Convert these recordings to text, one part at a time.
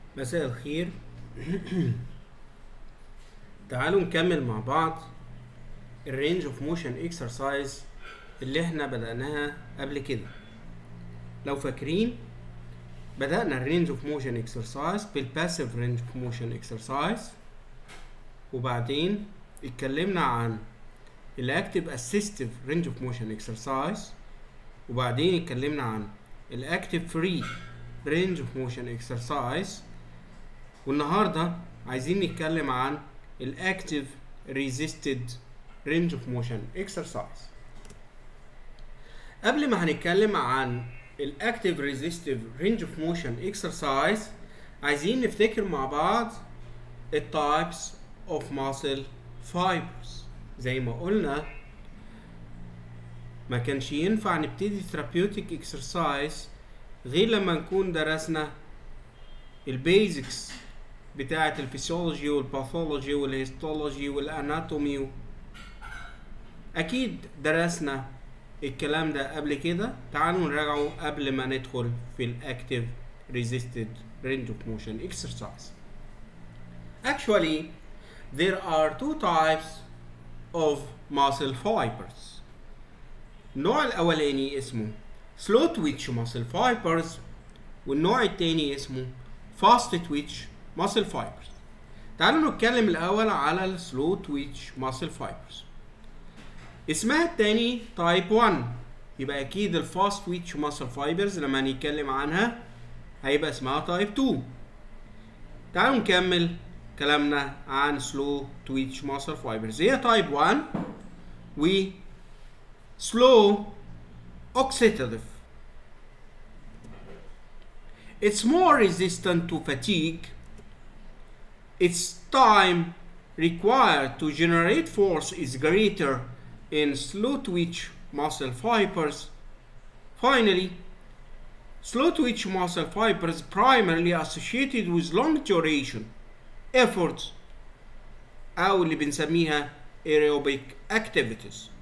مساء الخير تعالوا نكمل مع بعض الرينج اوف موشن اكسرسايز اللي احنا بدأناها قبل كده لو فاكرين بدأنا الرينج اوف موشن اكسرسايز بالباسيف رينج اوف موشن اكسرسايز وبعدين اتكلمنا عن الاكتيف اسيستيف رينج اوف موشن اكسرسايز وبعدين اتكلمنا عن الاكتيف فري رينج اوف موشن اكسرسايز والنهارده عايزين نتكلم عن الاكتيف ريزيستد رينج اوف موشن اكسرسايز قبل ما هنتكلم عن الاكتيف ريزيستيف رينج اوف موشن اكسرسايز عايزين نفتكر مع بعض التايبس اوف ماسل فايبرز زي ما قلنا ما كانش ينفع نبتدي ثيرابيوتيك اكسرسايز غير لما نكون درسنا البيزكس بتاعة الفسيولوجي والباثولوجي والهيستولوجي والاناتومي اكيد درسنا الكلام ده قبل كده تعالوا نراجعه قبل ما ندخل في الاكتيف resisted range of motion exercise actually there are two types of muscle fibers النوع الاولاني اسمه slow twitch muscle fibers والنوع التاني اسمه fast twitch muscle fibers تعالوا نتكلم الاول على السلو تويتش muscle fibers اسمها التاني تايب 1 يبقى اكيد الفاست تويتش muscle fibers لما هنتكلم عنها هيبقى اسمها تايب 2 تعالوا نكمل كلامنا عن سلو تويتش muscle fibers هي تايب 1 و slow oxidative it's more resistant to fatigue its time required to generate force is greater in slow twitch muscle fibers. Finally, slow twitch muscle fibers primarily associated with long duration efforts أو اللي بنسميها aerobic activities.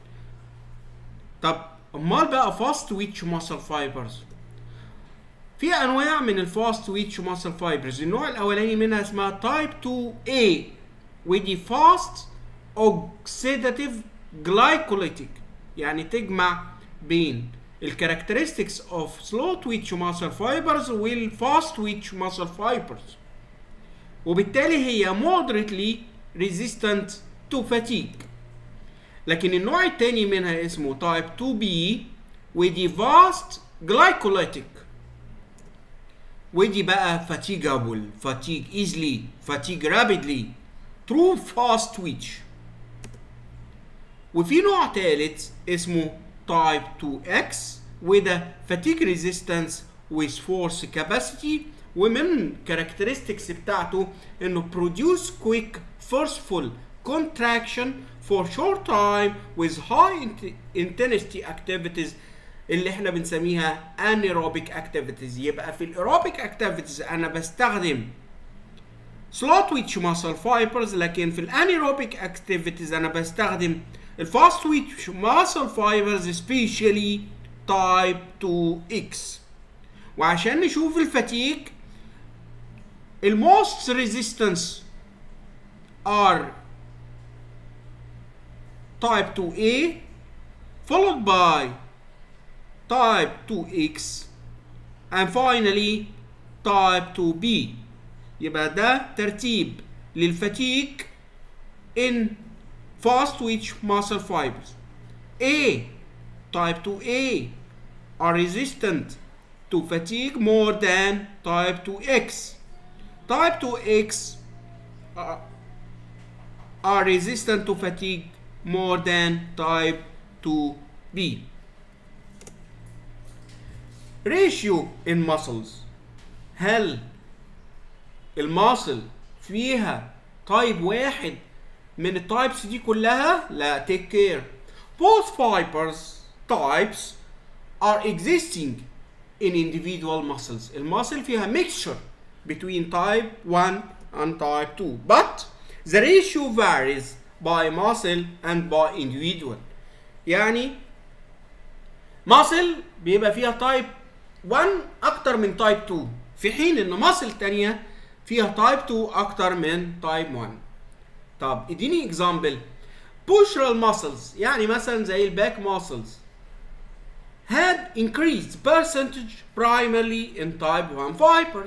طب أمال بقى fast twitch muscle fibers في انواع من الفاست تويتش ماسل فايبرز النوع الاولاني منها اسمها تايب 2A ودي فاست اوكسيداتيف جلايكوليتيك يعني تجمع بين الكاركترستكس اوف سلو تويتش ماسل فايبرز والفاست تويتش ماسل فايبرز وبالتالي هي moderately resistant to fatigue لكن النوع الثاني منها اسمه تايب 2B ودي فاست جلايكوليتيك ودي بقى fatigable fatigue easily fatigue rapidly true fast twitch وفي نوع تالت اسمه type 2x وده fatigue resistance with force capacity ومن characteristics بتاعته انه produce quick forceful contraction for short time with high intensity activities اللي احنا بنسميها anaerobic activities يبقى في الايروبيك activities انا بستخدم slow twitch muscle fibers لكن في الانيروبيك activities انا بستخدم الفاست twitch muscle fibers especially type 2x وعشان نشوف الفتيج الموست resistance are type 2A followed by type 2x and finally type 2b يبقى ده ترتيب للفتيج in fast twitch muscle fibers A type 2A are resistant to fatigue more than type 2x type 2x are, are resistant to fatigue more than type 2b ratio in muscles هل الماسل فيها تايب واحد من التايبس دي كلها لا take care both fibers types are existing in individual muscles الماسل فيها mixture between type 1 and type 2 but the ratio varies by muscle and by individual يعني muscle بيبقى فيها type 1 اكتر من تايب 2 في حين ان ماسل تانية فيها تايب 2 اكتر من تايب 1 طب اديني اكزامبل postural muscles يعني مثلا زي الباك muscles had increased percentage primarily in type 1 fibers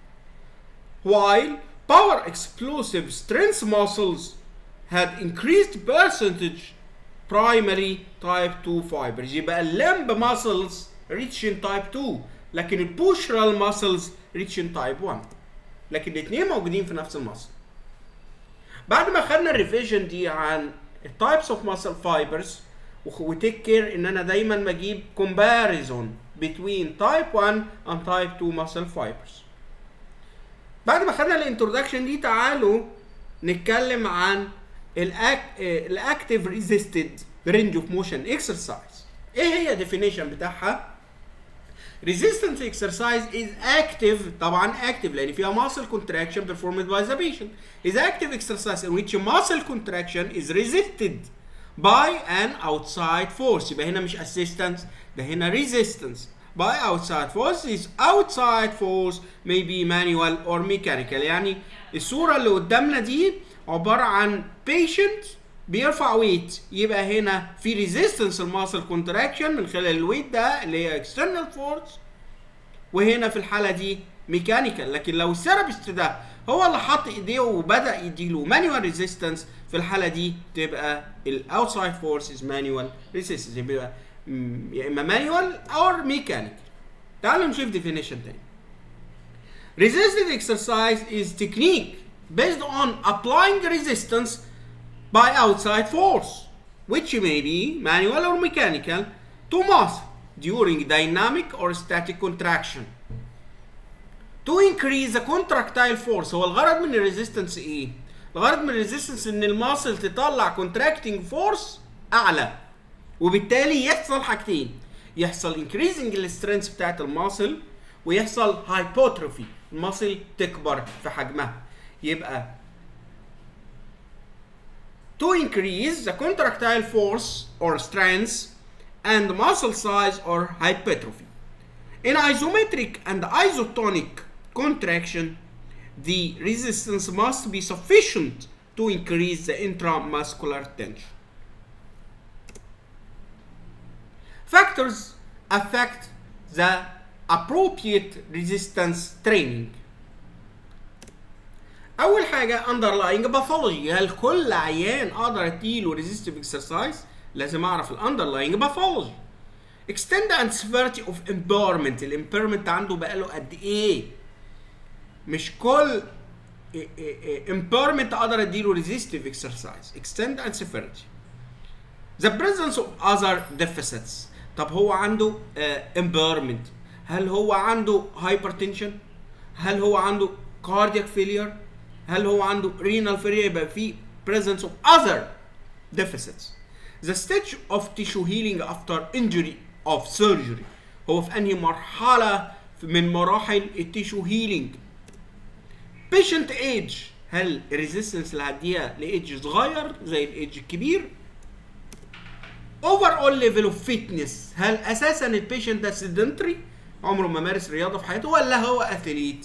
while power explosive strength muscles had increased percentage primary type 2 fibers يبقى اللمب muscles reach in type 2 لكن البوشرال muscles reach in type 1 لكن الاثنين موجودين في نفس المصل بعد ما خدنا الريفيجن دي عن التايبس اوف ماسل فايبرز وتيك كير ان انا دايما بجيب كومباريزون between type 1 and type 2 muscle fibers بعد ما خدنا الانترودكشن دي تعالوا نتكلم عن الاكتيف ريزيستد رينج اوف موشن اكسرسايز ايه هي الديفينيشن بتاعها resistance exercise is active طبعا active لان فيها muscle contraction performed by the patient is active exercise in which muscle contraction is resisted by an outside force يبقى هنا مش assistance ده هنا resistance by outside force is outside force may be manual or mechanical يعني الصورة اللي قدامنا دي عبارة عن patient بيرفع ويت يبقى هنا في resistance الماسل كونتراكشن من خلال الويت ده اللي هي external force وهنا في الحالة دي ميكانيكال لكن لو الثيرابيست ده هو اللي حط ايديه وبدا يديله مانوال ريزيستنس في الحاله دي تبقى الاوتسايد فورس از مانوال ريزيستنس يبقى يا اما مانوال او ميكانيكال تعالوا نشوف ديفينيشن تاني Resisted exercise is technique based on applying resistance by outside force, which may be manual or mechanical, to muscle during dynamic or static contraction. To increase the contractile force هو الغرض من الريزيستنس ايه؟ الغرض من الريزيستنس ان الماسل تطلع contracting force اعلى وبالتالي يحصل حاجتين يحصل increasing السترينث بتاعت الماسل ويحصل hypertrophy الماسل تكبر في حجمها يبقى to increase the contractile force or strength and muscle size or hypertrophy. In isometric and isotonic contraction, the resistance must be sufficient to increase the intramuscular tension. Factors affect the appropriate resistance training. أول حاجة underlying pathology هل كل عيان أقدر أديله resistive exercise؟ لازم أعرف ال underlying pathology. Extend and severity of impairment الامبيرمنت عنده بقاله قد إيه؟ مش كل impairment أقدر أديله resistive exercise. Extend and severity. The presence of other deficits طب هو عنده uh, impairment هل هو عنده hypertension؟ هل هو عنده cardiac failure؟ هل هو عنده renal failure يبقى في presence of other deficits the stage of tissue healing after injury of surgery هو في انهي مرحله من مراحل التيشو هيلينج patient age هل الريزيستنس اللي هديها لايدج صغير زي الايدج الكبير overall level of fitness هل اساسا البيشنت ده sedentary عمره ما مارس رياضه في حياته ولا هو اثليت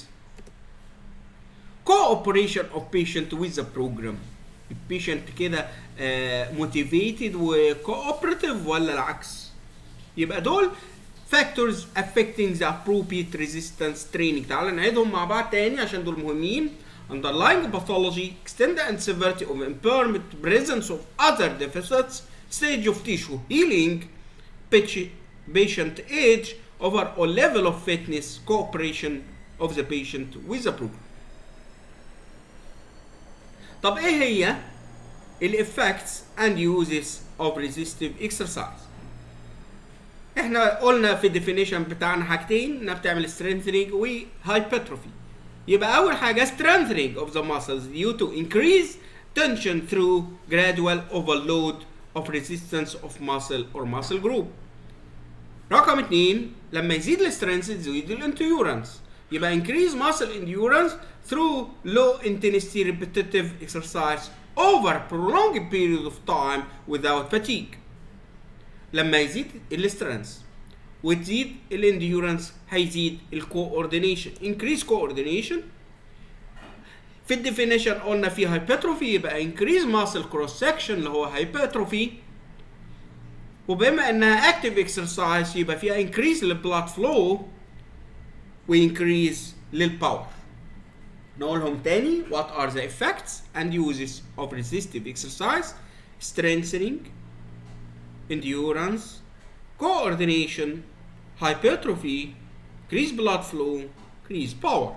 cooperation of patient with the program البيشنت كده موتيفيتد وكوبراتيف ولا العكس يبقى دول factors affecting the appropriate resistance training تعال نعيدهم مع بعض تاني عشان دول مهمين underlying pathology extent and severity of impairment presence of other deficits stage of tissue healing patient age overall level of fitness cooperation of the patient with the program طب ايه هي الافكتس and uses of resistive exercise احنا قلنا في الديفينيشن بتاعنا حاجتين انها بتعمل strengthening و hypertrophy يبقى اول حاجه strengthening of the muscles due to increase tension through gradual overload of resistance of muscle or muscle group رقم اتنين لما يزيد السترينث يزيد الانتيورنس يبقى increase muscle endurance through low intensity repetitive exercise over prolonged period of time without fatigue لما يزيد السترينث وتزيد الانديورنس هيزيد الكوردينيشن increase coordination في الديفينيشن قلنا في هايبرتروفي يبقى increase muscle cross section اللي هو هايبرتروفي وبما انها active exercise يبقى فيها increase للبلاد فلو وانكريز للباور نقولهم تاني what are the effects and uses of resistive exercise strengthening endurance coordination hypertrophy increase blood flow increase power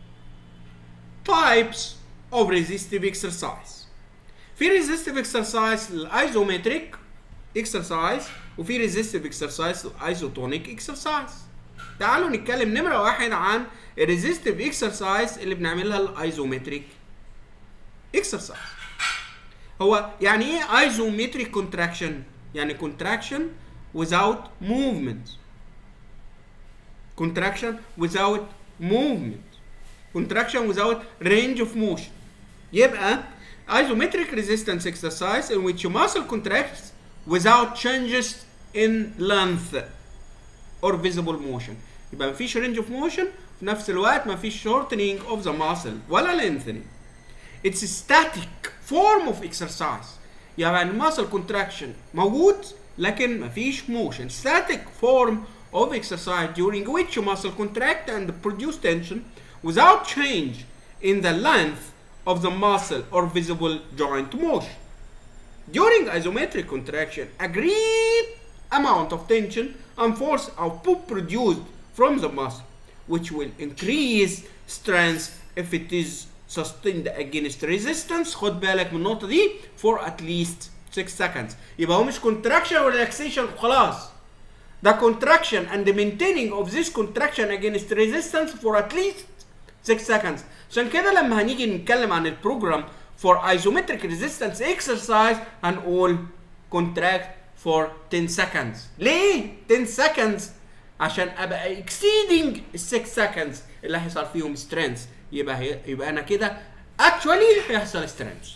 types of resistive exercise في resistive exercise الايزومتريك exercise وفي resistive exercise الايزوتونيك exercise تعالوا نتكلم نمرة واحد عن الريزيستيف اكسرسايز اللي بنعملها الايزومتريك اكسرسايز هو يعني ايه ايزومتريك كونتراكشن يعني contraction without movement contraction without movement contraction without range of motion يبقى isometric resistance exercise in which muscle contracts without changes in length or visible motion يبقى مفيش range of motion في نفس الوقت مفيش shortening of the muscle ولا lengthening it's a static form of exercise يعني muscle contraction موجود لكن مفيش motion static form of exercise during which muscle contract and produce tension without change in the length of the muscle or visible joint motion during isometric contraction agreed amount of tension and force output produced from the muscle which will increase strength if it is sustained against resistance خد بالك من النقطة دي for at least 6 seconds يبقى هو مش contraction و relaxation وخلاص ده contraction and the maintaining of this contraction against resistance for at least 6 seconds عشان كده لما هنيجي نتكلم عن البروجرام for isometric resistance exercise هنقول contract for 10 seconds ليه 10 seconds عشان ابقى exceeding ال 6 seconds اللي هيحصل فيهم strength يبقى هي يبقى انا كده actually هيحصل strength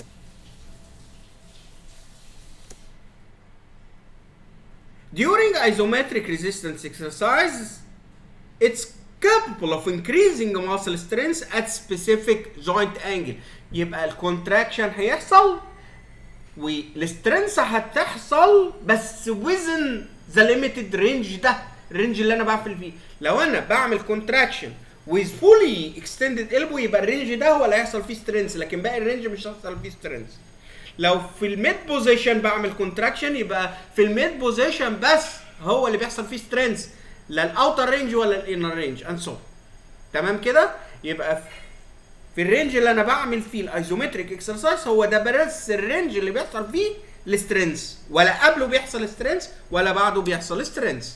During isometric resistance exercises, it's capable of increasing muscle strength at specific joint angle. يبقى الكونتراكشن هيحصل والسترينث هتحصل بس within the limited range ده الرينج اللي انا بقفل فيه لو انا بعمل كونتراكشن with fully extended elbow يبقى الرينج ده هو اللي هيحصل فيه سترينث لكن باقي الرينج مش هيحصل فيه سترينث لو في الميد بوزيشن بعمل كونتراكشن يبقى في الميد بوزيشن بس هو اللي بيحصل فيه سترينث لا الاوتر رينج ولا الانر رينج اند سو تمام كده يبقى في الرينج اللي انا بعمل فيه الايزومتريك اكسرسايز هو ده بس الرينج اللي بيحصل فيه السترينث ولا قبله بيحصل سترينث ولا بعده بيحصل سترينث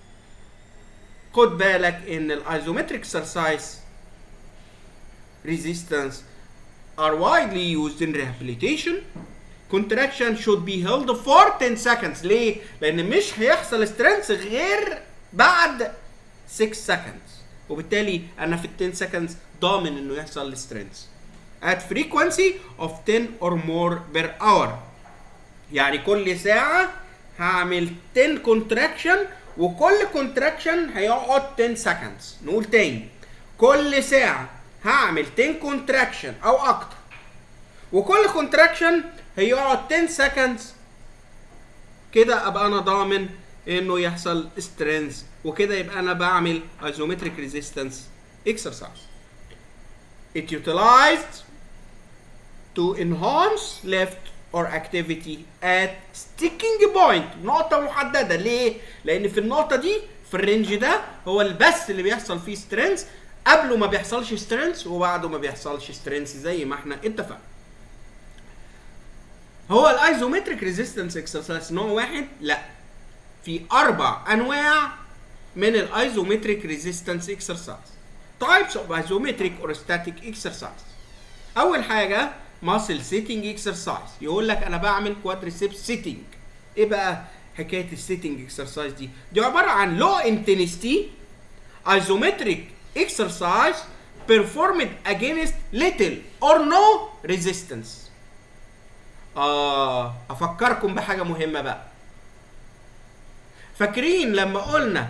خد بالك ان الايزومتريك اكسرسايز resistance are widely used in rehabilitation contraction should be held for 10 seconds ليه؟ لان مش هيحصل سترينث غير بعد 6 seconds وبالتالي انا في ال 10 seconds ضامن انه يحصل سترينث at frequency of 10 or more per hour يعني كل ساعة هعمل 10 contraction وكل contraction هيقعد 10 seconds نقول تاني كل ساعة هعمل 10 contraction او اكتر وكل contraction هيقعد 10 seconds كده ابقى انا ضامن انه يحصل strength وكده يبقى انا بعمل isometric resistance exercise it utilized to enhance lift or activity at sticking point نقطة محددة ليه؟ لأن في النقطة دي في الرينج ده هو البس اللي بيحصل فيه سترينث قبله ما بيحصلش سترينث وبعده ما بيحصلش سترينث زي ما احنا اتفقنا. هو الايزومتريك ريزيستنس اكسرسايز نوع واحد؟ لا. في أربع أنواع من الايزومتريك ريزيستنس اكسرسايز. types of isometric or static exercise. أول حاجة muscle sitting exercise يقول لك انا بعمل quadriceps sitting ايه بقى حكايه السيتنج اكسرسايز دي دي عباره عن low intensity isometric exercise performed against little or no resistance اه افكركم بحاجه مهمه بقى فاكرين لما قلنا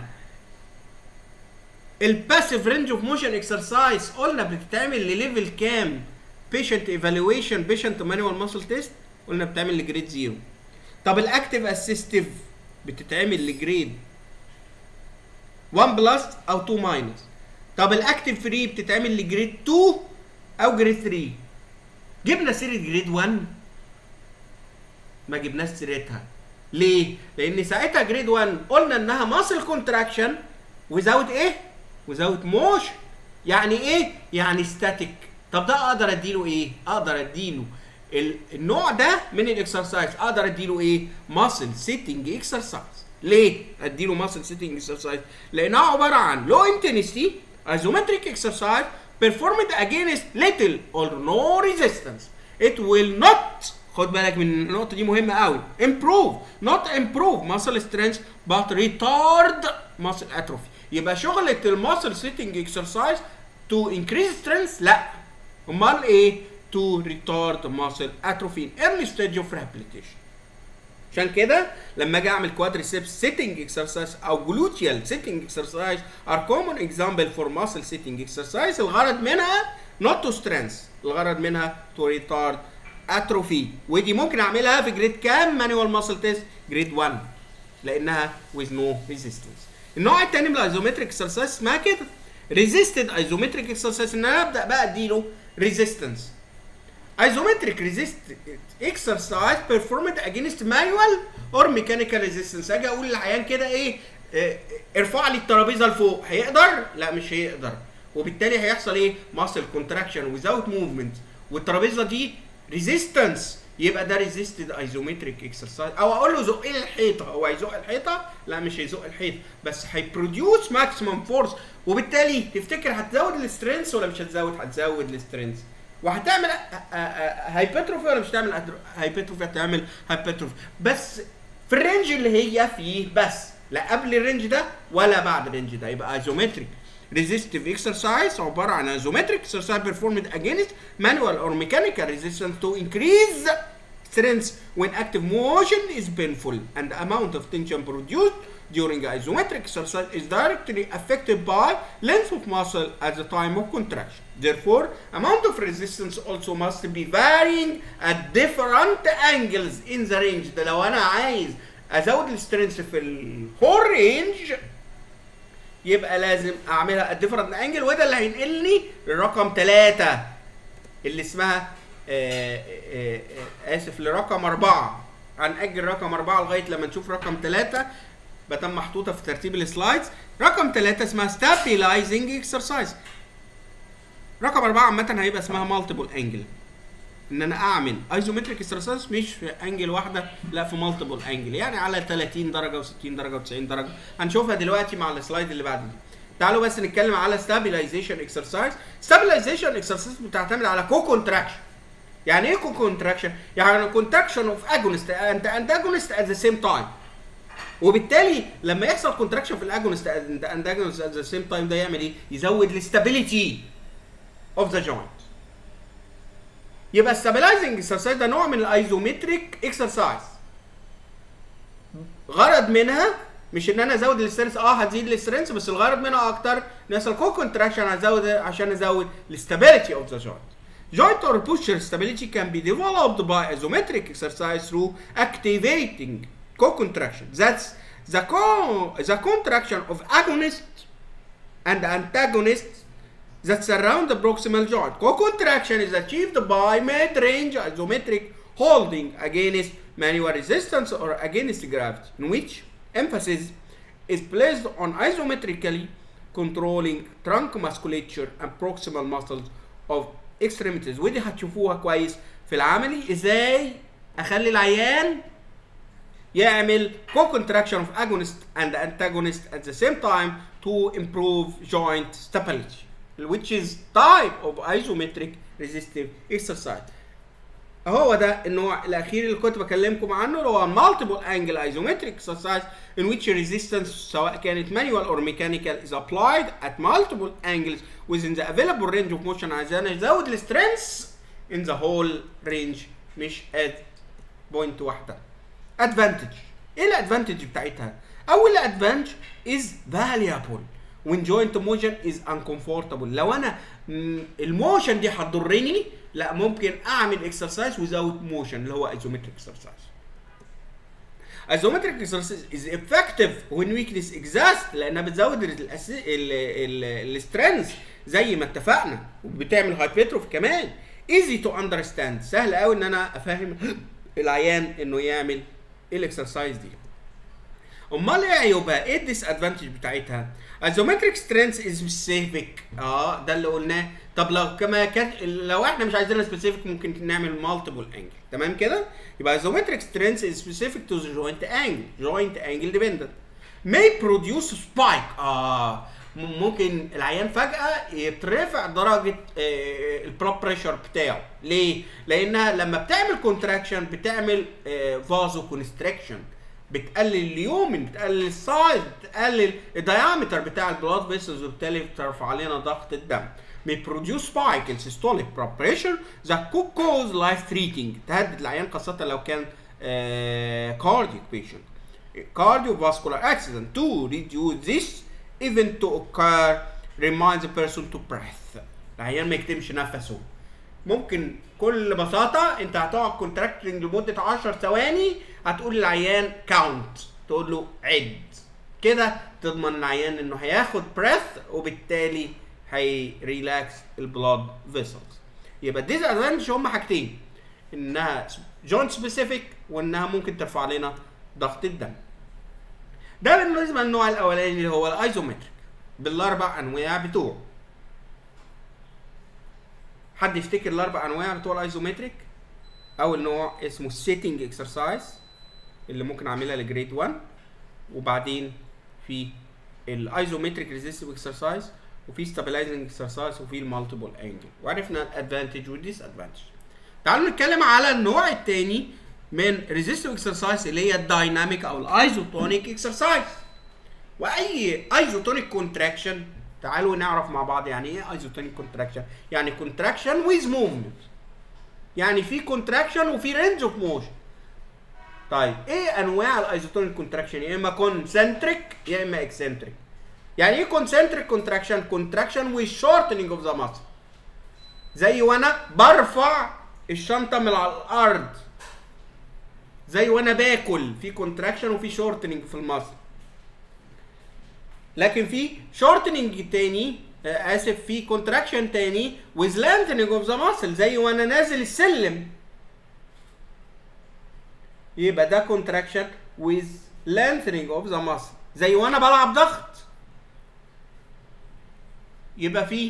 الباسيف رينج اوف موشن اكسرسايز قلنا بتتعمل لليفل كام بيشنت ايفالويشن بيشنت مانوال ماسل تيست قلنا بتتعمل لجريد زيرو طب الاكتيف اسيستيف بتتعمل لجريد 1 بلس او 2 ماينس طب الاكتيف فري بتتعمل لجريد 2 او جريد 3 جبنا سيره جريد 1 ما جبناش سيرتها ليه؟ لان ساعتها جريد 1 قلنا انها ماسل كونتراكشن وزاوت ايه؟ وزاوت موشن يعني ايه؟ يعني ستاتيك طب ده اقدر اديله ايه؟ اقدر اديله ال- النوع ده من الاكسرسايز اقدر اديله ايه؟ ماسل سيتنج اكسرسايز ليه؟ اديله ماسل سيتنج اكسرسايز لانها عباره عن لو انتنسيتي ايزومتريك اكسرسايز performed against little or no resistance it will not خد بالك من النقطة دي مهمة قوي improve not improve muscle strength but retard muscle atrophy يبقى شغلة الماسل سيتنج اكسرسايز to increase strength لا امال ايه to retard muscle atrophy in early stage of rehabilitation عشان كده لما اجي اعمل كوادريسبس سيتنج اكسرسايز او جلوتيال سيتنج اكسرسايز ار كومن اكزامبل فور ماسل سيتنج اكسرسايز الغرض منها نوت تو سترينث الغرض منها تو ريتارد اتروفي ودي ممكن اعملها في جريد كام مانوال ماسل تيست جريد 1 لانها with no resistance النوع الثاني من الايزومتريك اكسرسايز اسمها كده ريزيستد ايزومتريك اكسرسايز ان انا ابدا بقى اديله ريزيستنس isometric resist exercise performed against manual or mechanical resistance اجي اقول للعيان كده ايه اه، ارفع لي الترابيزه لفوق هيقدر لا مش هيقدر وبالتالي هيحصل ايه muscle contraction without movement والترابيزه دي resistance يبقى ده resisted isometric exercise او اقول له زق لي الحيطه هو هيزق الحيطه لا مش هيزق الحيطه بس هيبروديوس ماكسيمم فورس وبالتالي تفتكر هتزود السترينث ولا مش هتزود هتزود السترينث وهتعمل هايبرتروفي ولا مش هتعمل هايبرتروفي هتعمل هايبرتروفي بس في الرينج اللي هي فيه بس لا قبل الرينج ده ولا بعد الرينج ده يبقى ايزومتريك resistive exercise عبارة عن isometric exercise performed against manual or mechanical resistance to increase strength when active motion is painful and the amount of tension produced during isometric exercise is directly affected by length of muscle at the time of contraction. Therefore, amount of resistance also must be varying at different angles in the range. ده لو انا عايز ازود السترينث في الهول رينج يبقى لازم اعملها at different angle وده اللي هينقلني لرقم ثلاثة اللي اسمها آه آه آه اسف لرقم أربعة هنأجل رقم أربعة لغاية لما نشوف رقم ثلاثة بتم محطوطة في ترتيب السلايدز رقم ثلاثة اسمها stabilizing exercise رقم أربعة عامة هيبقى اسمها multiple angle ان انا اعمل ايزومتريك اكسرسايز مش في انجل واحده لا في مالتيبل انجل يعني على 30 درجه و60 درجه و90 درجه هنشوفها دلوقتي مع السلايد اللي بعد دي تعالوا بس نتكلم على ستابيلايزيشن اكسرسايز ستابيلايزيشن اكسرسايز بتعتمد على كو كونتراكشن يعني ايه كو كونتراكشن يعني كونتراكشن اوف اجونست اند انتاجونست ات ذا سيم تايم وبالتالي لما يحصل كونتراكشن في الاجونست اند انتاجونست ات ذا سيم تايم ده يعمل ايه يزود الاستابيليتي اوف ذا جوينت يبقى الستابلايزنج اكسرسايز ده نوع من الايزومتريك اكسرسايز غرض منها مش ان انا ازود السترينث اه هتزيد السترينث بس الغرض منها اكتر ان يحصل كو كونتراكشن هزود عشان ازود الاستابيليتي اوف ذا جوينت Joint or posture stability can be developed by isometric exercise through activating co-contraction. That's the, co- the contraction of agonist and antagonist that surround the proximal joint. Co-contraction is achieved by mid-range isometric holding against manual resistance or against gravity, in which emphasis is placed on isometrically controlling trunk musculature and proximal muscles of extremities ودي هتشوفوها كويس في العملي ازاي اخلي العيان يعمل co-contraction of agonist and antagonist at the same time to improve joint stability which is type of isometric resistive exercise هو ده النوع الاخير اللي كنت بكلمكم عنه اللي هو multiple angle isometric exercise in which resistance سواء كانت manual or mechanical is applied at multiple angles within the available range of motion عايزين ازود السترينث in the whole range مش at point واحده advantage ايه الادفانتج بتاعتها اول advantage is valuable when joint motion is uncomfortable لو انا م- الموشن دي هتضرني لا ممكن اعمل exercise without motion اللي هو isometric exercise isometric exercise is effective when weakness exists لانها بتزود السترينث زي ما اتفقنا وبتعمل هايبرتروفي كمان easy to understand سهل قوي ان انا افهم العيان انه يعمل الاكسرسايز دي امال ايه عيوبها؟ ايه الديس ادفانتج بتاعتها؟ ايزومتريك سترينث از سبيسيفيك اه ده اللي قلناه طب لو كما كان لو احنا مش عايزينها سبيسيفيك ممكن نعمل مالتيبل انجل تمام كده؟ يبقى ايزومتريك سترينث از سبيسيفيك تو ذا جوينت انجل جوينت انجل ديبندنت may produce spike اه م- ممكن العيان فجأة يترفع درجة البلاد بريشر بتاعه ليه؟ لأنها لما بتعمل كونتراكشن بتعمل فازو كونستريكشن بتقلل اليومن بتقلل السايز بتقلل الدايمتر بتاع البلاد فيسلز وبالتالي بترفع علينا ضغط الدم may produce spike in systolic blood pressure that could cause life threatening تهدد العيان خاصة لو كان uh, cardiac patient cardiovascular accident to reduce this event to occur reminds the person to breath العيان ما يكتمش نفسه ممكن بكل بساطة انت هتقعد كونتراكتنج لمدة 10 ثواني هتقول للعيان كاونت تقول له عد كده تضمن العيان انه هياخد بريث وبالتالي هيريلاكس البلاد فيسلز يبقى الديز ادفانتج هم حاجتين انها جوينت سبيسيفيك وانها ممكن ترفع لنا ضغط الدم ده بالنسبه للنوع الاولاني اللي هو الايزومتريك بالاربع انواع بتوعه حد يفتكر الاربع انواع بتوع الايزومتريك اول نوع اسمه السيتنج اكسرسايز اللي ممكن اعملها لجريد 1 وبعدين في الايزومتريك ريزيستيف اكسرسايز وفي ستابلايزنج اكسرسايز وفي المالتيبل انجل وعرفنا الادفانتج والديس ادفانتج تعالوا نتكلم على النوع الثاني من ريزيستيف اكسرسايز اللي هي الدايناميك او الايزوتونيك اكسرسايز واي ايزوتونيك كونتراكشن تعالوا نعرف مع بعض يعني ايه ايزوتونيك كونتراكشن يعني كونتراكشن ويز موفمنت يعني في كونتراكشن وفي رينج اوف موشن طيب ايه انواع الايزوتونيك كونتراكشن يا اما كونسنتريك يا اما اكسنتريك يعني ايه كونسنتريك كونتراكشن كونتراكشن ويز شورتنج اوف ذا ماسل زي وانا برفع الشنطه من على الارض زي وانا باكل في كونتراكشن وفي شورتنج في الماسل لكن في شورتنج تاني آه، اسف في كونتراكشن تاني with lengthening of the muscle زي وانا نازل السلم يبقى ده كونتراكشن with lengthening of the muscle زي وانا بلعب ضغط يبقى في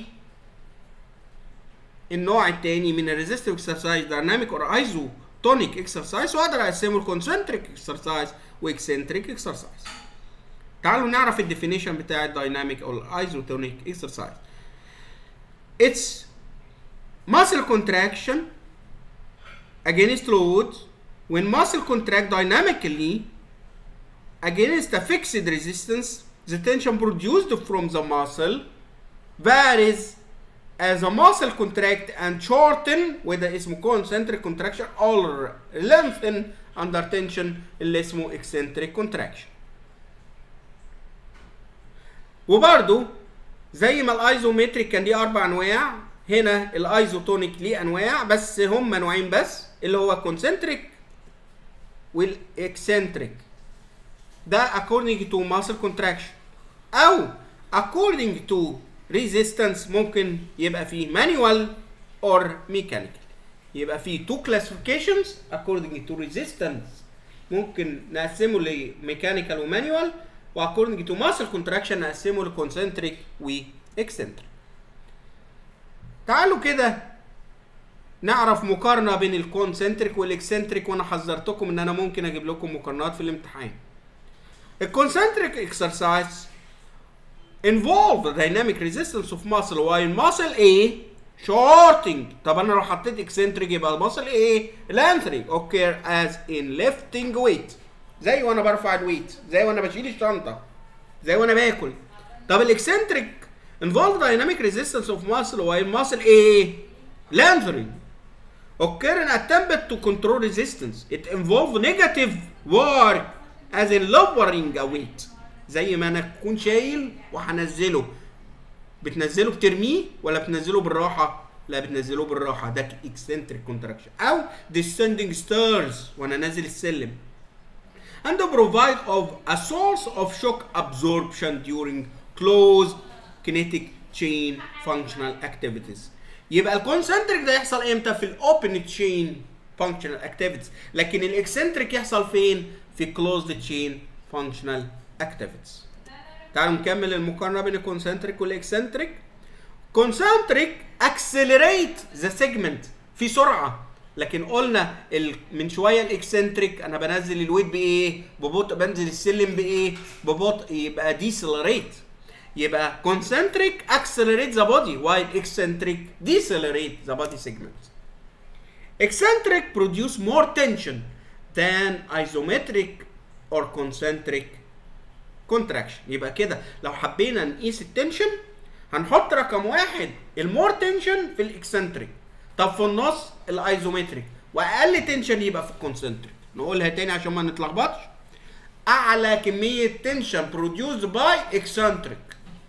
النوع التاني من الريزيستيف اكسرسايز دايناميك اور ايزوتونيك اكسرسايز واقدر اقسمه لكونسنتريك اكسرسايز واكسنتريك اكسرسايز تعالوا نعرف الديفينيشن بتاع الدايناميك او الايزوتونيك اكسرسايز It's muscle contraction against load when muscle contract dynamically against a fixed resistance the tension produced from the muscle varies as a muscle contract and shorten وده اسمه concentric contraction or lengthen under tension اللي اسمه eccentric contraction وبرده زي ما الايزومتريك كان ليه اربع انواع هنا الايزوتونيك ليه انواع بس هم نوعين بس اللي هو كونسنتريك والاكسنتريك ده according to muscle contraction او according to resistance ممكن يبقى فيه manual or mechanical يبقى فيه two classifications according to resistance ممكن نقسمه لميكانيكال ومانيوال واكوردنج تو ماسل كونتراكشن نقسمه لكونسنتريك واكسنتريك تعالوا كده نعرف مقارنه بين الكونسنتريك والاكسنتريك وانا حذرتكم ان انا ممكن اجيب لكم مقارنات في الامتحان الكونسنتريك اكسرسايز involve the dynamic resistance of muscle while muscle A shorting طب انا لو حطيت eccentric يبقى muscle A lengthening occur as in lifting weight زي وانا برفع الويت زي وانا بشيل الشنطه زي وانا باكل طب الاكسنتريك involve dynamic resistance of muscle while muscle A lengthening occur in attempt to control resistance it involve negative work as in lowering a weight زي ما انا اكون شايل وهنزله بتنزله بترميه ولا بتنزله بالراحه لا بتنزله بالراحه ده eccentric contraction او descending stairs وانا نازل السلم and provide of a source of shock absorption during closed kinetic chain functional activities يبقى الكونسنتريك ده يحصل امتى في الاوبن تشين functional activities لكن الاكسنتريك يحصل فين في closed chain functional activities تعالوا نكمل المقارنه بين الكونسنتريك والاكسنتريك كونسنتريك accelerate the segment في سرعه لكن قلنا ال... من شويه الاكسنتريك انا بنزل الويت بايه ببطء بنزل السلم بايه ببطء يبقى ديسلريت يبقى concentric accelerate the body while eccentric decelerate the body segment eccentric produce more tension than isometric or concentric contraction يبقى كده لو حبينا نقيس التنشن هنحط رقم واحد المور تنشن في الاكسنتريك طب في النص الايزومتريك واقل تنشن يبقى في الكونسنتريك نقولها تاني عشان ما نتلخبطش اعلى كميه تنشن produced باي اكسنتريك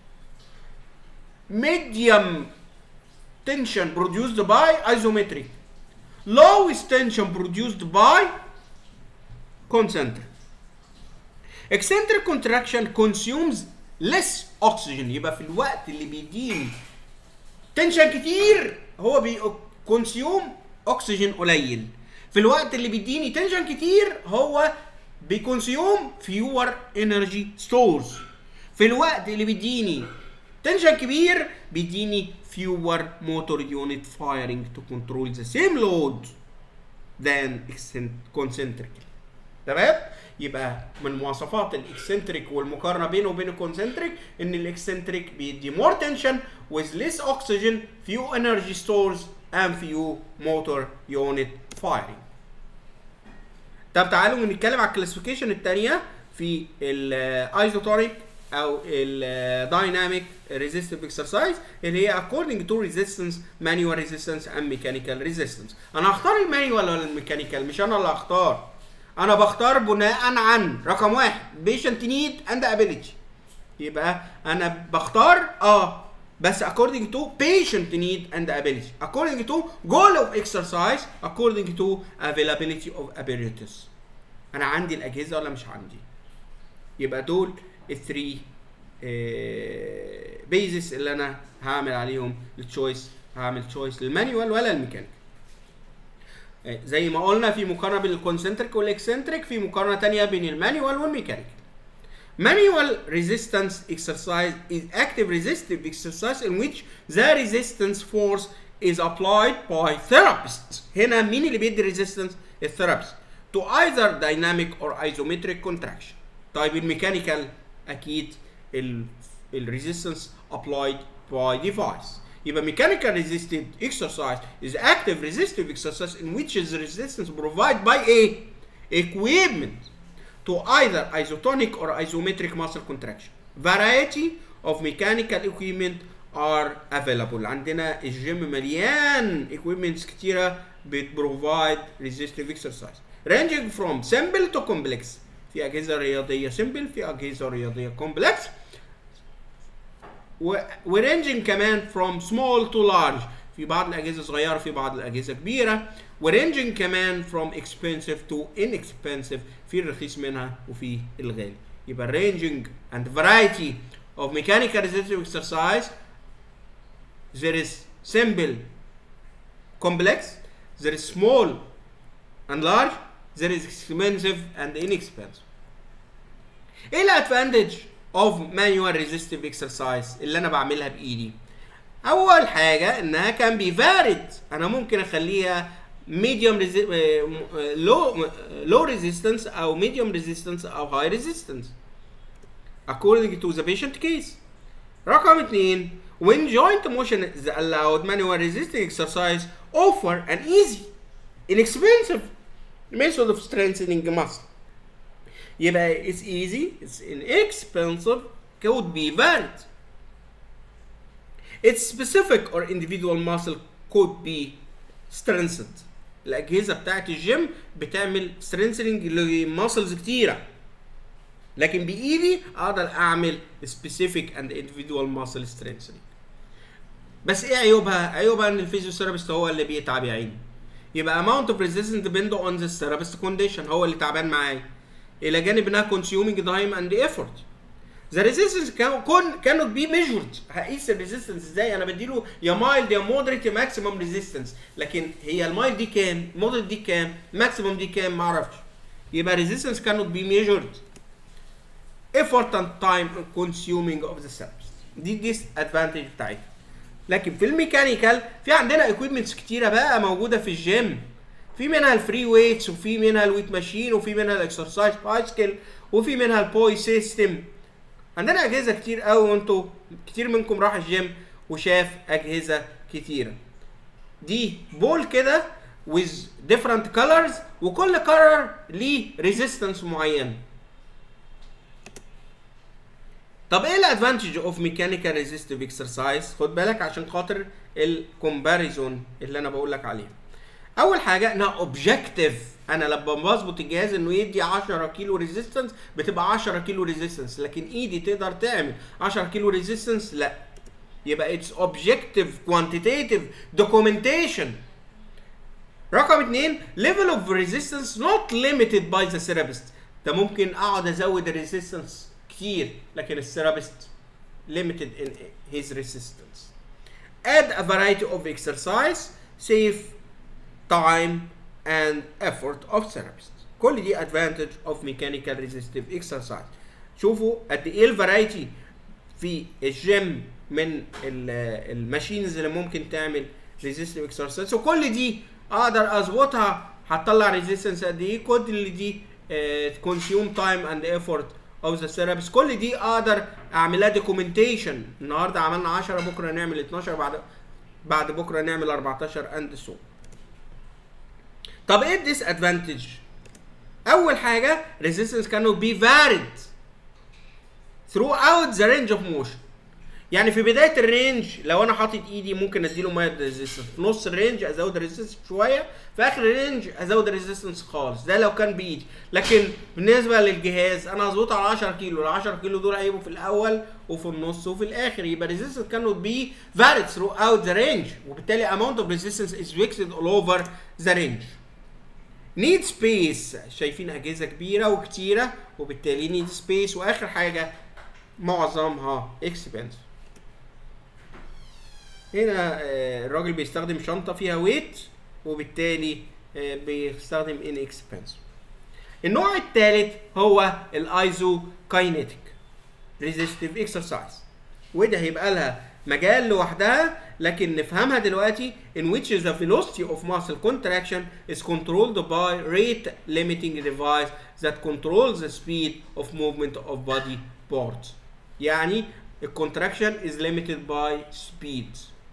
medium tension produced by isometric lowest tension produced by concentric eccentric contraction consumes less oxygen يبقى في الوقت اللي بيديني تنشن كتير هو بي كونسيوم اكسجين قليل في الوقت اللي بيديني تنشن كتير هو بيكونسيوم فيور انرجي ستورز في الوقت اللي بيديني تنشن كبير بيديني fewer motor unit firing to control the same load than concentric تمام يبقى من مواصفات الاكسنتريك والمقارنه بينه وبين الكونسنتريك ان الاكسنتريك بيدي more tension with less oxygen few energy stores and few motor unit firing طب تعالوا نتكلم على الكلاسيفيكيشن الثانيه في الايزوتونيك او الدايناميك ريزيستيف اكسرسايز اللي هي according to resistance manual resistance and mechanical resistance انا هختار المانيوال ولا الميكانيكال مش انا اللي هختار انا بختار بناء عن رقم واحد patient need and ability يبقى انا بختار اه بس according to patient need and ability according to goal of exercise according to availability of apparatus انا عندي الاجهزه ولا مش عندي يبقى دول الثري بيزس اللي انا هعمل عليهم التشويس هعمل تشويس للمانيوال ولا الميكانيك زي ما قلنا في مقارنه بين الكونسنتريك والاكسنتريك في مقارنه تانية بين المانيوال والميكانيك Manual resistance exercise is active resistive exercise in which the resistance force is applied by therapist. هنا مين اللي بيدي resistance؟ الثيرابيست. To either dynamic or isometric contraction. طيب الميكانيكال اكيد ال resistance applied by device. يبقى mechanical resisted exercise is active resistive exercise in which is resistance provided by a equipment to either isotonic or isometric muscle contraction. Variety of mechanical equipment are available. عندنا الجيم مليان equipments كتيرة بتبروفايد resistive exercise. Ranging from simple to complex. في أجهزة رياضية simple في أجهزة رياضية complex. ورينجنج كمان from small to large. في بعض الأجهزة صغيرة في بعض الأجهزة كبيرة. ورينجنج كمان from expensive to inexpensive في الرخيص منها وفي الغالي يبقى ranging and variety of mechanical resistive exercise there is simple complex there is small and large there is expensive and inexpensive ايه الادفانتج of manual resistive exercise اللي انا بعملها بايدي اول حاجه انها كان بي varied انا ممكن اخليها medium resi low low resistance او medium resistance او high resistance according to the patient case رقم اثنين when joint motion is allowed manual resisting exercise offer an easy inexpensive method of strengthening muscle يبقى it's easy it's inexpensive could be varied its specific or individual muscle could be strengthened الاجهزه بتاعت الجيم بتعمل سترينثنج لماسلز كتيره لكن بايدي اقدر اعمل specific and individual muscle strengthening بس ايه عيوبها؟ عيوبها ان الفيزيوثيرابيست هو اللي بيتعب يا عيني يبقى amount of resistance depend on the therapist condition هو اللي تعبان معايا الى جانب انها consuming time and effort ذا ريزيستنس كان كانت بي ميجورد هقيس الريزيستنس ازاي انا بديله يا مايلد يا مودريت يا ماكسيمم ريزيستنس لكن هي المايلد دي كام مودريت دي كام ماكسيمم دي كام ما اعرفش يبقى ريزيستنس كانت بي ميجورد effort and time consuming of the cells دي ديس ادفانتج بتاعتها لكن في الميكانيكال في عندنا ايكويبمنتس كتيره بقى موجوده في الجيم في منها الفري ويتس وفي منها الويت ماشين وفي منها الاكسرسايز بايسكل وفي منها البوي سيستم عندنا اجهزه كتير قوي وانتوا كتير منكم راح الجيم وشاف اجهزه كتيره دي بول كده with different colors وكل color ليه resistance معين طب ايه الادفانتج اوف ميكانيكال ريزيستيف اكسرسايز خد بالك عشان خاطر الكومباريزون اللي انا بقول لك عليه اول حاجه انها اوبجكتيف انا لما بظبط الجهاز انه يدي 10 كيلو ريزيستنس بتبقى 10 كيلو ريزيستنس لكن ايدي تقدر تعمل 10 كيلو ريزيستنس لا يبقى اتس اوبجكتيف كوانتيتيف دوكيومنتيشن رقم اثنين ليفل اوف ريزيستنس نوت ليميتد باي ذا ثيرابيست ده ممكن اقعد ازود الريزيستنس كتير لكن الثيرابيست limited in his resistance add a variety of exercise save time and effort of therapist كل دي advantage of mechanical resistive exercise شوفوا قد ايه الفرايتي في الجيم من الماشينز اللي ممكن تعمل resistive exercise وكل دي اقدر اظبطها هتطلع ريزيستنس قد ايه كل دي consume time and effort of the therapist كل دي اقدر اعملها دوكيومنتيشن النهارده عملنا 10 بكره نعمل 12 بعد بعد بكره نعمل 14 اند سو طب ايه الديس ادفانتج اول حاجه resistance cannot be varied throughout the range of motion يعني في بدايه الرينج لو انا حاطط ايدي ممكن اديله مايلد ريزيستنس في نص الرينج ازود الريزيستنس شويه في اخر الرينج ازود الريزيستنس خالص ده لو كان بايدي لكن بالنسبه للجهاز انا هظبطه على 10 كيلو ال 10 كيلو دول هيبقوا في الاول وفي النص وفي الاخر يبقى ريزيستنس كانت بي varied throughout the range وبالتالي amount of resistance is fixed all over the range need space شايفين اجهزه كبيره وكتيره وبالتالي need space واخر حاجه معظمها expensive هنا الراجل بيستخدم شنطه فيها ويت وبالتالي بيستخدم ان اكسبنس النوع الثالث هو الايزو كاينيتيك ريزيستيف اكسرسايز وده هيبقى لها مجال لوحدها لكن نفهمها دلوقتي in which the velocity of muscle contraction is controlled by rate limiting device that controls the speed of movement of body parts يعني الكونتراكشن is limited by speed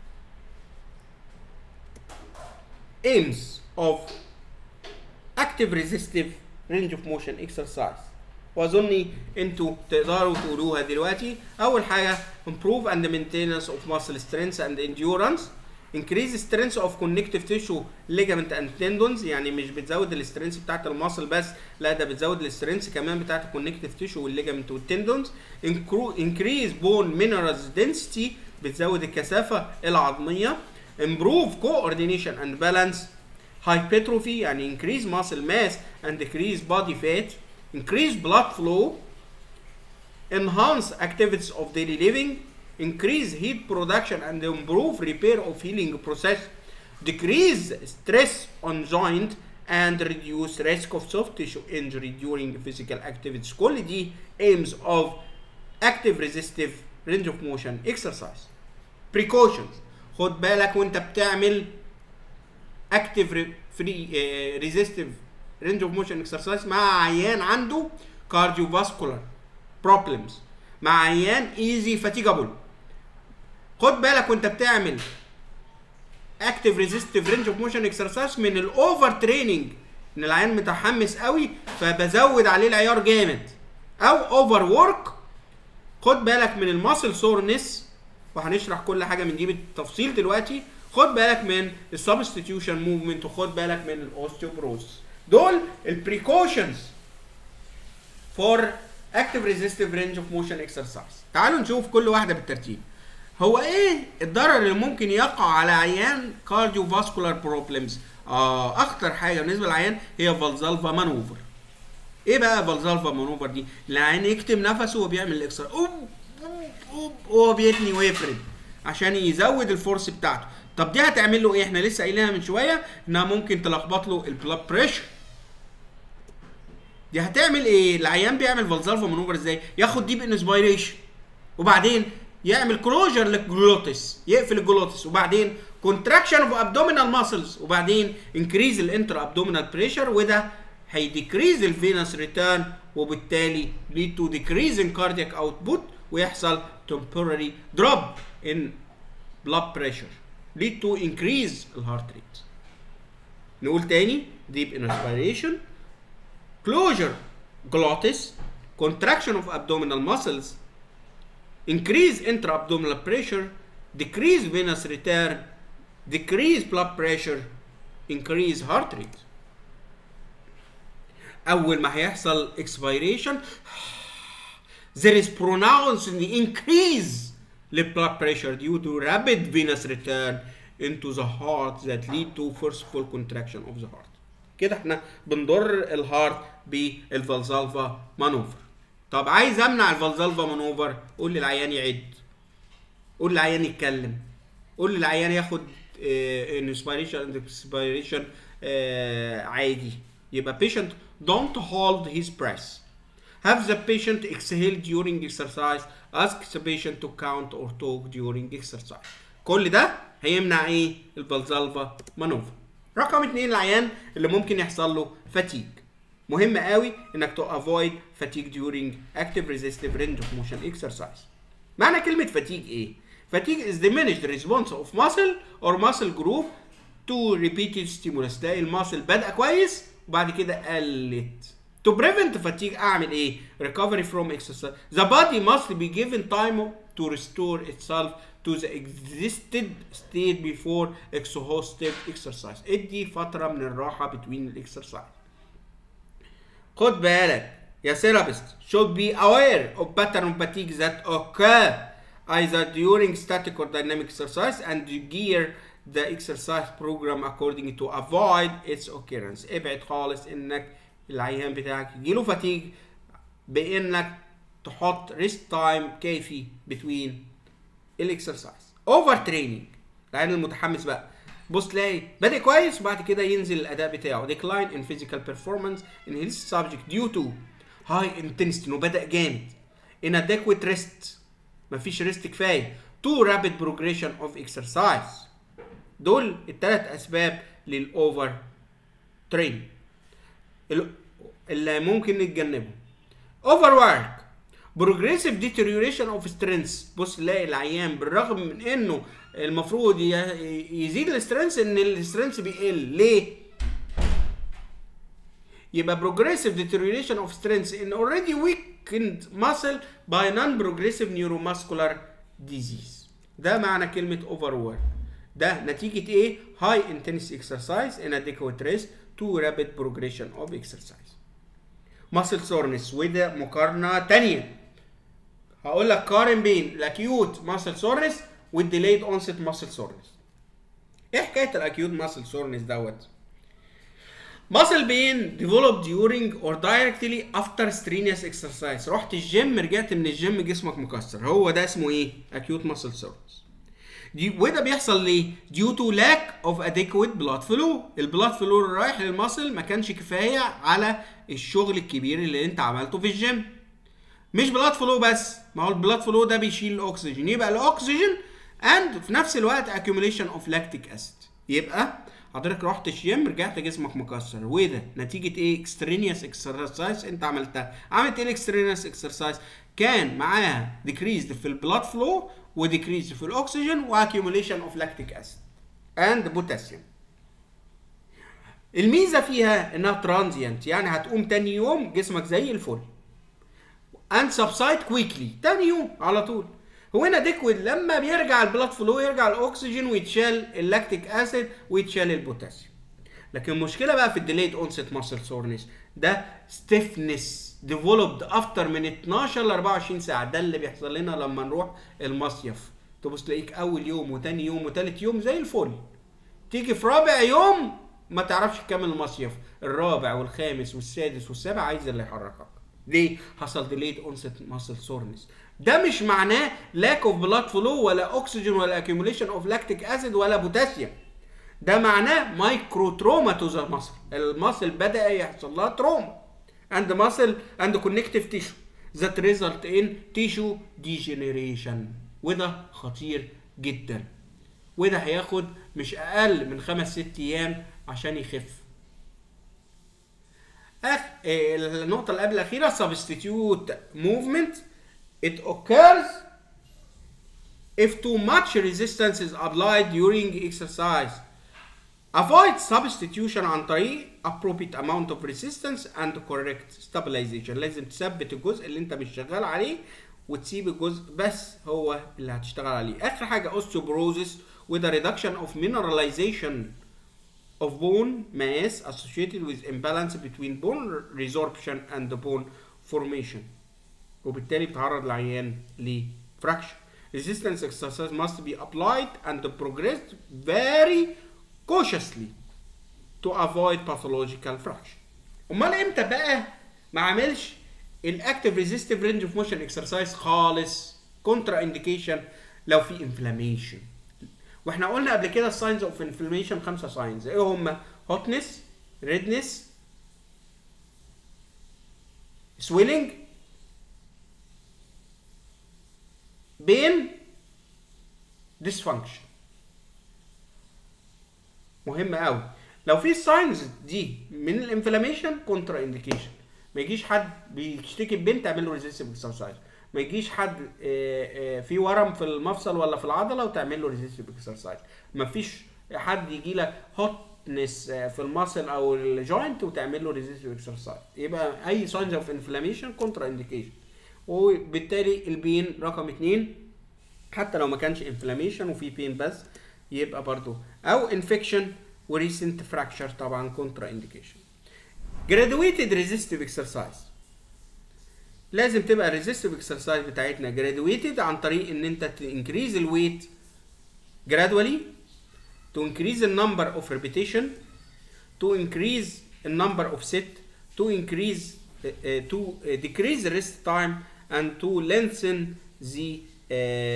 aims of active resistive range of motion exercise واظني انتوا تقدروا تقولوها دلوقتي اول حاجه improve and maintenance of muscle strength and endurance increase strength of connective tissue ligament and tendons يعني مش بتزود السترينث بتاعت المصل بس لا ده بتزود السترينث كمان بتاعت الكونكتيف تيشو والليجامنت والتندونز increase bone minerals density بتزود الكثافه العظميه improve coordination and balance hypertrophy يعني increase muscle mass and decrease body fat increase blood flow enhance activities of daily living increase heat production and improve repair of healing process decrease stress on joint and reduce risk of soft tissue injury during physical activities كل دي aims of active resistive range of motion exercise precautions خد بالك وانت بتعمل active free uh, resistive range of motion exercise مع عيان عنده cardiovascular problems مع عيان easy fatigable خد بالك وانت بتعمل active resistive range of motion exercise من الاوفر تريننج ان العيان متحمس قوي فبزود عليه العيار جامد او اوفر ورك خد بالك من الماسل سورنس وهنشرح كل حاجه من دي بالتفصيل دلوقتي خد بالك من السبستيتيوشن موفمنت وخد بالك من الاوستيوبروز دول البريكوشنز فور اكتف ريزيستيف رينج اوف موشن اكسرسايز تعالوا نشوف كل واحده بالترتيب هو ايه الضرر اللي ممكن يقع على عيان كارديو فاسكولار بروبلمز اه اخطر حاجه بالنسبه للعيان هي فالزالفا مانوفر ايه بقى فالزالفا مانوفر دي العيان يكتم نفسه وهو بيعمل الاكسر اوب اوب اوب وهو بيتني ويفرد عشان يزود الفورس بتاعته طب دي هتعمل له ايه احنا لسه قايلينها من شويه انها ممكن تلخبط له البلاد بريشر دي هتعمل ايه العيان بيعمل فالزالفا مانوفر ازاي ياخد ديب انسبيريشن وبعدين يعمل كلوجر للجلوتس يقفل الجلوتس وبعدين كونتراكشن اوف ابدومينال ماسلز وبعدين انكريز الانتر ابدومينال بريشر وده هيديكريز الفينس ريتيرن وبالتالي lead to decrease in cardiac output ويحصل temporary drop in blood pressure lead to increase الهارت ريت نقول تاني deep inspiration closure glottis contraction of abdominal muscles increase intra-abdominal pressure decrease venous return decrease blood pressure increase heart rate اول ما هيحصل expiration there is pronounced increase the blood pressure due to rapid venous return into the heart that lead to forceful contraction of the heart كده احنا بنضر الهارت بالفالزالفا مانوفر طب عايز امنع الفالزالفا مانوفر قول للعيان يعد قول للعيان يتكلم قول للعيان ياخد انسبيريشن اند اكسبيريشن عادي يبقى patient don't hold his breath have the patient exhale during exercise ask the patient to count or talk during exercise كل ده هيمنع ايه الفالزالفا مانوفر رقم اتنين العيان اللي ممكن يحصل له فاتيج مهم قوي انك تو avoid fatigue during active resistive range of motion exercise معنى كلمة fatigue ايه؟ fatigue is diminished response of muscle or muscle group to repeated stimulus تلاقي الماسل بدأ كويس وبعد كده قلت to prevent fatigue اعمل ايه؟ recovery from exercise the body must be given time to restore itself to the existed state before exhaustive exercise ادي فترة من الراحة between الاكسرسايز خد بالك يا therapist should be aware of pattern of fatigue that occur either during static or dynamic exercise and gear the exercise program according to avoid its occurrence ابعد خالص انك العيان بتاعك يجيله فاتيج بانك تحط ريست تايم كافي between الاكسرسايز اوفر تريننج العيان المتحمس بقى بص تلاقي بادئ كويس وبعد كده ينزل الاداء بتاعه decline in physical performance in his subject due to high intensity انه بدا جامد inadequate rest مفيش ريست كفايه too rapid progression of exercise دول الثلاث اسباب للاوفر ترين اللي ممكن نتجنبهم اوفر ورك بروجريسيف ديتيريوريشن اوف سترينث بص تلاقي العيان بالرغم من انه المفروض يزيد السترينث ان السترينث بيقل ليه؟ يبقى progressive deterioration of strength in already weakened muscle by non-progressive neuromuscular disease ده معنى كلمة overwork ده نتيجة ايه؟ high intensity exercise inadequate rest to rapid progression of exercise muscle soreness وده مقارنة تانية هقول لك قارن بين الاكيوت muscle soreness والdelayed onset muscle soreness ايه حكاية الاكيوت muscle soreness دوت؟ muscle pain developed during or directly after strenuous exercise رحت الجيم رجعت من الجيم جسمك مكسر هو ده اسمه ايه acute muscle soreness دي وده بيحصل ليه due to lack of adequate blood flow البلاد فلو اللي رايح للمصل ما كانش كفايه على الشغل الكبير اللي انت عملته في الجيم مش بلاد فلو بس ما هو البلاد فلو ده بيشيل الاكسجين يبقى الاكسجين اند في نفس الوقت accumulation of lactic acid يبقى حضرتك رحت الجيم رجعت جسمك مكسر وده نتيجه ايه اكسترينيوس اكسرسايز انت عملتها عملت ايه الاكسترينيوس اكسرسايز كان معاها decreased في البلاد فلو وديكريز في الاكسجين واكيوميليشن اوف لاكتيك اسيد اند بوتاسيوم الميزه فيها انها ترانزيانت يعني هتقوم تاني يوم جسمك زي الفل اند سبسايد كويكلي تاني يوم على طول هو هنا ديكويد لما بيرجع البلاد فلو يرجع الاكسجين ويتشال اللاكتيك اسيد ويتشال البوتاسيوم لكن المشكله بقى في الديليد اونست ماسل سورنس ده ستيفنس developed after من 12 ل 24 ساعه ده اللي بيحصل لنا لما نروح المصيف تبص تلاقيك اول يوم وتاني يوم وتالت يوم زي الفل تيجي في رابع يوم ما تعرفش تكمل المصيف الرابع والخامس والسادس والسابع عايز اللي يحركك ليه حصل ديليد اونست ماسل سورنس ده مش معناه لاك اوف بلاد فلو ولا اكسجين ولا اكيوميليشن اوف لاكتيك اسيد ولا بوتاسيوم ده معناه مايكرو تروما تو ذا ماسل الماسل بدا يحصل لها تروما and muscle and connective tissue that result in tissue degeneration وده خطير جدا وده هياخد مش اقل من خمس ست ايام عشان يخف أخ... آه، النقطة اللي قبل الأخيرة substitute movement it occurs if too much resistance is applied during exercise avoid substitution عن طريق appropriate amount of resistance and correct stabilization لازم تثبت الجزء اللي انت مش شغال عليه وتسيب الجزء بس هو اللي هتشتغل عليه اخر حاجه osteoporosis with a reduction of mineralization of bone mass associated with imbalance between bone resorption and the bone formation وبالتالي بتعرض العيان لفراكشر resistance exercise must be applied and progressed very cautiously to avoid pathological fracture امال امتى بقى ما عملش الاكتيف ريزيستيف رينج اوف موشن اكسرسايز خالص كونترا انديكيشن لو في انفلاميشن واحنا قلنا قبل كده الساينز اوف انفلاميشن خمسه ساينز ايه هم هوتنس ريدنس سويلنج بين ديسفانكشن مهم قوي لو في الساينز دي من الانفلاميشن كونترا انديكيشن ما يجيش حد بيشتكي ببنت تعمل له ريزيستيف اكسرسايز ما يجيش حد آه، آه، في ورم في المفصل ولا في العضله وتعمل له ريزيستيف اكسرسايز ما فيش حد يجي لك هوتنس في الماسل او الجوينت وتعمل له ريزيستيف اكسرسايز يبقى اي ساينز اوف انفلاميشن كونترا انديكيشن وبالتالي البين رقم اتنين حتى لو ما كانش انفلاميشن وفي بين بس يبقى برضو او انفكشن وريسنت فراكشر طبعا كونترا انديكيشن graduated resistive exercise لازم تبقى الريزيستيف اكسرسايز بتاعتنا graduated عن طريق ان انت increase الويت gradually to increase the number of repetition to increase the number of set to increase uh, uh, to uh, decrease the rest time and to lengthen the uh,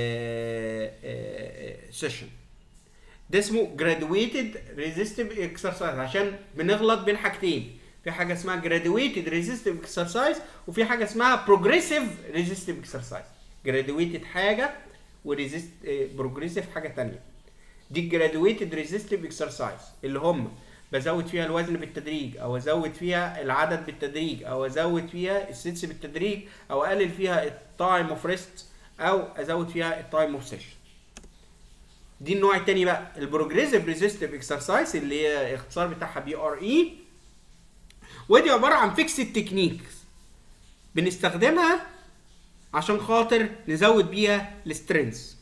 uh, session ده اسمه graduated resistive exercise عشان بنغلط بين حاجتين في حاجه اسمها graduated resistive exercise وفي حاجه اسمها progressive resistive exercise graduated حاجه وريزيست progressive حاجه تانية دي graduated resistive exercise اللي هم بزود فيها الوزن بالتدريج او ازود فيها العدد بالتدريج او ازود فيها السيتس بالتدريج او اقلل فيها التايم اوف ريست او ازود فيها التايم اوف سيشن دي النوع التاني بقى البروجريسيف ريزيستيف اكسرسايز اللي هي اختصار بتاعها بي ار اي ودي عباره عن فيكسد تكنيكس بنستخدمها عشان خاطر نزود بيها السترينث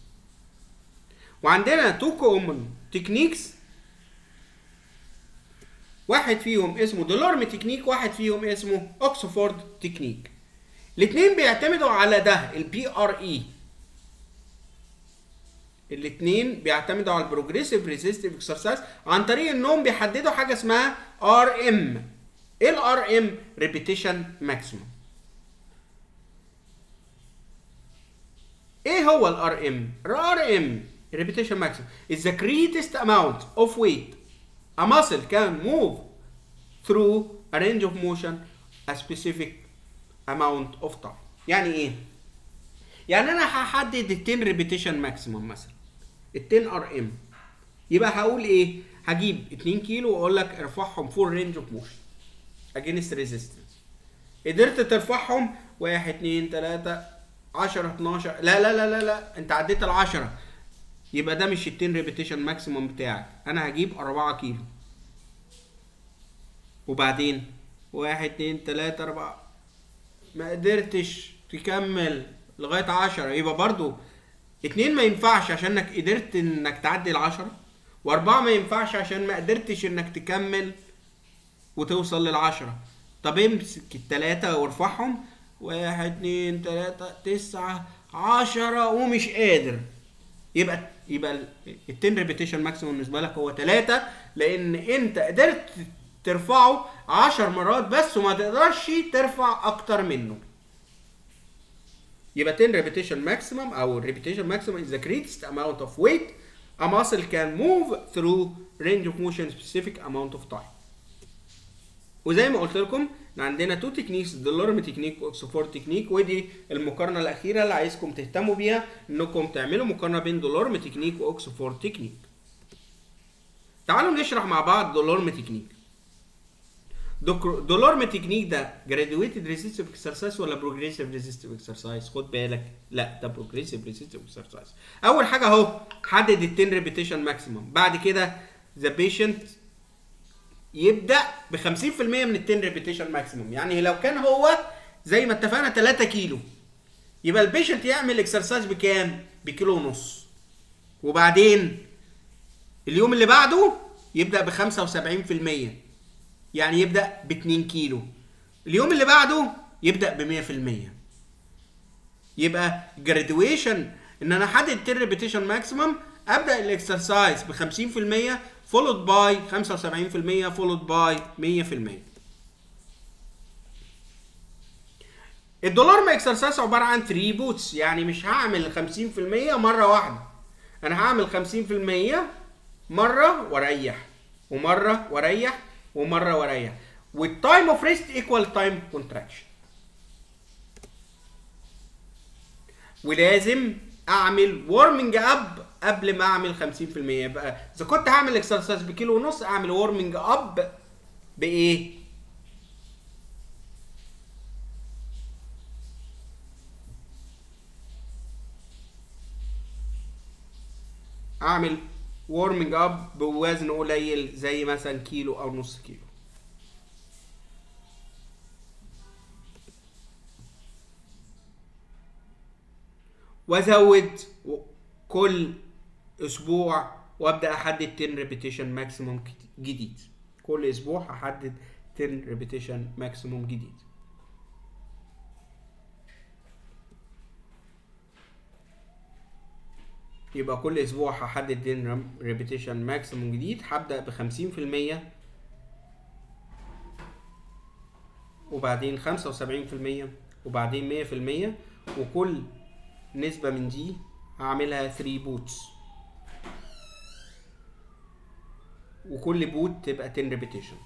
وعندنا تو كومن تكنيكس واحد فيهم اسمه دولارم تكنيك واحد فيهم اسمه اوكسفورد تكنيك الاثنين بيعتمدوا على ده البي ار اي الاثنين بيعتمدوا على البروجريسيف ريزيستيف اكسرسايز عن طريق انهم بيحددوا حاجه اسمها ار ام ايه الار ام ريبيتيشن ماكسيموم ايه هو الار ام الار ام repetition maximum is the greatest amount of weight a muscle can move through a range of motion a specific amount of time يعني ايه يعني انا هحدد ال 10 repetition maximum مثلا ال 10 ار ام يبقى هقول ايه هجيب 2 كيلو واقول لك ارفعهم فور رينج اوف موشن against resistance قدرت ترفعهم 1 2 3 10 12 لا لا لا لا لا انت عديت ال 10 يبقى ده مش ال 10 ريبيتيشن ماكسيموم بتاعك انا هجيب 4 كيلو وبعدين 1 2 3 4 ما قدرتش تكمل لغايه 10 يبقى برضو اتنين ما ينفعش عشان انك قدرت انك تعدي ال 10 واربعه ما ينفعش عشان ما قدرتش انك تكمل وتوصل للعشرة طب امسك التلاتة وارفعهم واحد اتنين تلاتة تسعة عشرة ومش قادر يبقى يبقى ال 10 ريبيتيشن ماكسيموم بالنسبة لك هو تلاتة لأن أنت قدرت ترفعه 10 مرات بس وما تقدرش ترفع أكتر منه. يبقى 10 repetition maximum او repetition maximum is the greatest amount of weight a muscle can move through range of motion specific amount of time. وزي ما قلت لكم ان عندنا تو تكنيكس دولورم تكنيك واكسفورد تكنيك ودي المقارنه الاخيره اللي عايزكم تهتموا بيها انكم تعملوا مقارنه بين دولورم تكنيك واكسفورد تكنيك. تعالوا نشرح مع بعض دولورم تكنيك. دولورم تكنيك ده جراديويتد ريزيستيف اكسرسايز ولا بروجريسيف ريزيستيف اكسرسايز خد بالك لا ده بروجريسيف ريزيستيف اكسرسايز اول حاجه اهو حدد ال 10 ريبيتيشن ماكسيمم بعد كده ذا بيشنت يبدا ب 50% من ال 10 ريبيتيشن ماكسيمم يعني لو كان هو زي ما اتفقنا 3 كيلو يبقى البيشنت يعمل اكسرسايز بكام بكيلو ونص وبعدين اليوم اللي بعده يبدا ب 75% يعني يبدا ب 2 كيلو اليوم اللي بعده يبدا ب 100% يبقى جراديويشن ان انا احدد 10 ريبيتيشن ماكسيمم ابدا الاكسرسايز ب 50% فولود باي 75% فولود باي 100% الدولار ما اكسرسايز عباره عن 3 بوتس يعني مش هعمل 50% مره واحده انا هعمل 50% مره واريح ومره واريح ومره واريح والتايم اوف ريست ايكوال تايم كونتراكشن ولازم اعمل وارمنج اب قبل ما اعمل 50% يبقى اذا كنت هعمل اكسرسايز بكيلو ونص اعمل وارمنج اب بايه؟ اعمل وارمنج اب بوزن قليل زي مثلا كيلو او نص كيلو وازود كل اسبوع وابدا احدد 10 ريبيتيشن ماكسيموم جديد كل اسبوع هحدد 10 ريبيتيشن ماكسيموم جديد يبقى كل اسبوع هحدد 10 ريبيتيشن ماكسيموم جديد هبدا ب 50% وبعدين 75% وبعدين 100% وكل نسبة من دي هعملها 3 بوتس وكل بوت تبقى 10 ريبيتيشن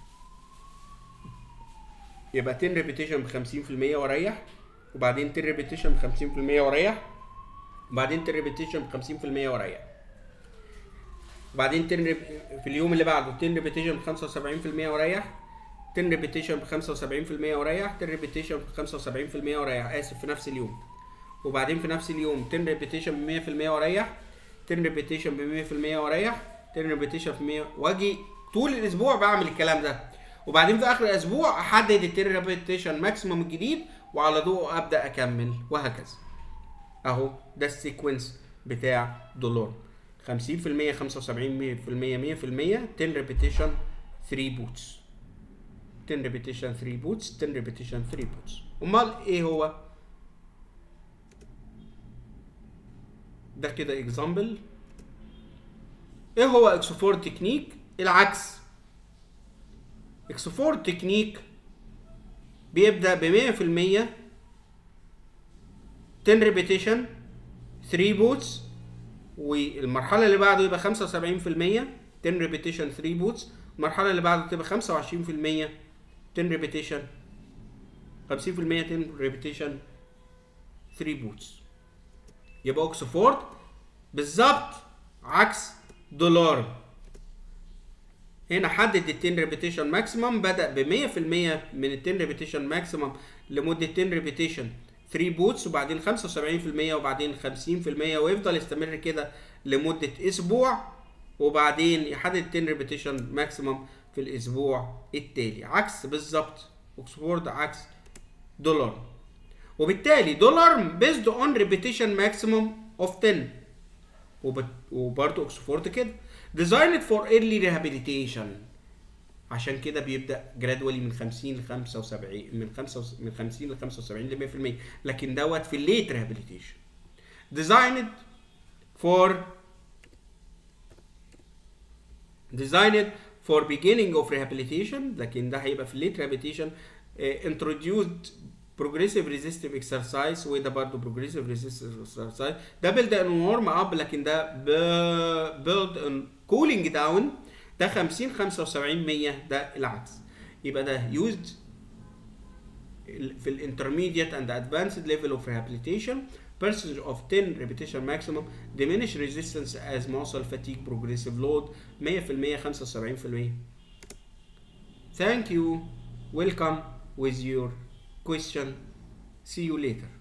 يبقى 10 ريبيتيشن ب 50% واريح وبعدين 10 ريبيتيشن ب 50% واريح وبعدين 10 ريبيتيشن ب 50% واريح وبعدين 10 ريب... في اليوم اللي بعده 10 ريبيتيشن ب 75% واريح 10 ريبيتيشن ب 75% واريح 10 ريبيتيشن ب 75% واريح اسف في نفس اليوم وبعدين في نفس اليوم 10 ريبيتيشن ب 100% واريح 10 ريبيتيشن ب 100% واريح 10 ريبيتيشن في 100 واجي طول الاسبوع بعمل الكلام ده وبعدين في اخر الاسبوع احدد ال 10 ريبيتيشن ماكسيمم الجديد وعلى ضوءه ابدا اكمل وهكذا اهو ده السيكونس بتاع دولار 50% 75% 100% 10 ريبيتيشن 3 بوتس 10 ريبيتيشن 3 بوتس 10 ريبيتيشن 3 بوتس امال ايه هو ده كده اكزامبل ايه هو اكسوفور تكنيك العكس اكسوفور تكنيك بيبدا ب 100% 10 ريبيتيشن 3 بوتس والمرحله اللي بعده يبقى 75% 10 ريبيتيشن 3 بوتس المرحله اللي بعده تبقى 25% 10 ريبيتيشن 50% 10 ريبيتيشن 3 بوتس يبقى اوكسفورد بالظبط عكس دولار هنا حدد ال 10 ريبيتيشن ماكسيمم بدا ب 100% من ال 10 ريبيتيشن ماكسيمم لمده 10 ريبيتيشن 3 بوتس وبعدين 75% وبعدين 50% ويفضل يستمر كده لمده اسبوع وبعدين يحدد 10 ريبيتيشن ماكسيمم في الاسبوع التالي عكس بالظبط اوكسفورد عكس دولار وبالتالي دولار بيزد اون ريبيتيشن ماكسيمم اوف 10 وبرضه اوكسفورد كده designed for early rehabilitation عشان كده بيبدا جرادولي من 50 ل 75 من 5 من 50 ل 75 ل 100% لكن دوت في الليت ريهابيليتيشن designed for designed for beginning of rehabilitation لكن ده هيبقى في الليت rehabilitation uh, introduced progressive resistive exercise وده برضه progressive resistive exercise ده build and warm up لكن ده ب- build and cooling down ده 50 75 100 ده العكس يبقى ده used في الانترميديت and advanced level of rehabilitation percentage of 10 repetition maximum diminish resistance as muscle fatigue progressive load 100% 75% thank you welcome with your question see you later